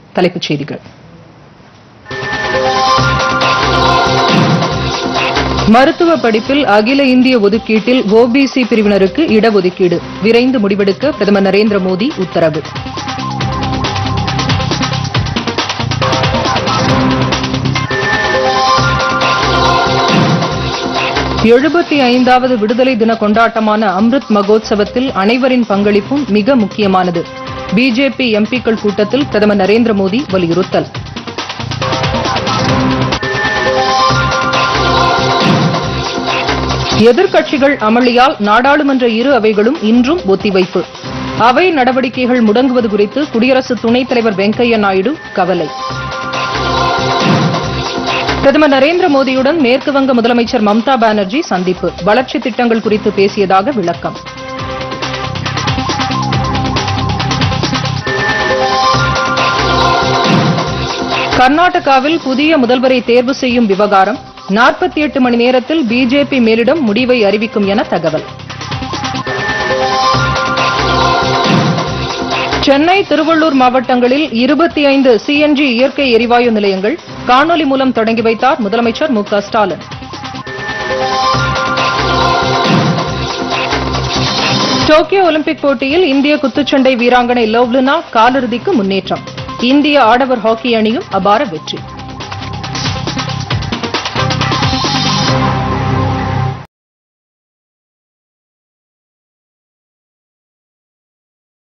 தலைப்புச் செய்திகள் மருத்துவ படிப்பில் அகில இந்திய ஒதுக்கீட்டில் ஓபிசி பிரிவினருக்கு இடஒதுக்கீடு விரைந்து முடிவெடுக்க பிரதமர் நரேந்திர மோடி உத்தரவு எழுபத்தி ஐந்தாவது விடுதலை தின கொண்டாட்டமான அம்ருத் மகோத்சவத்தில் அனைவரின் பங்களிப்பும் மிக முக்கியமானது பிஜேபி எம்பிக்கள் கூட்டத்தில் பிரதமர் நரேந்திர மோடி வலியுறுத்தல் எதிர்க்கட்சிகள் அமளியால் நாடாளுமன்ற இரு அவைகளும் இன்றும் ஒத்திவைப்பு அவை நடவடிக்கைகள் முடங்குவது குறித்து குடியரசு துணைத் தலைவர் வெங்கையா நாயுடு கவலை பிரதமர் நரேந்திர மோடியுடன் மேற்கு வங்க முதலமைச்சர் மம்தா பானர்ஜி சந்திப்பு வளர்ச்சி திட்டங்கள் குறித்து பேசியதாக விளக்கம் கர்நாடகாவில் புதிய முதல்வரை தேர்வு செய்யும் விவகாரம் நாற்பத்தி எட்டு மணி நேரத்தில் பிஜேபி மேலிடம் முடிவை அறிவிக்கும் என தகவல் சென்னை திருவள்ளூர் மாவட்டங்களில் இருபத்தி ஐந்து சிஎன்ஜி இயற்கை எரிவாயு நிலையங்கள் காணொலி மூலம் தொடங்கி வைத்தார் முதலமைச்சர் மு க ஸ்டாலின் டோக்கியோ ஒலிம்பிக் போட்டியில் இந்திய குத்துச்சண்டை வீராங்கனை லவ்லினா காலிறுதிக்கு முன்னேற்றம் இந்திய ஆடவர் ஹாக்கி அணியும் அபார வெற்றி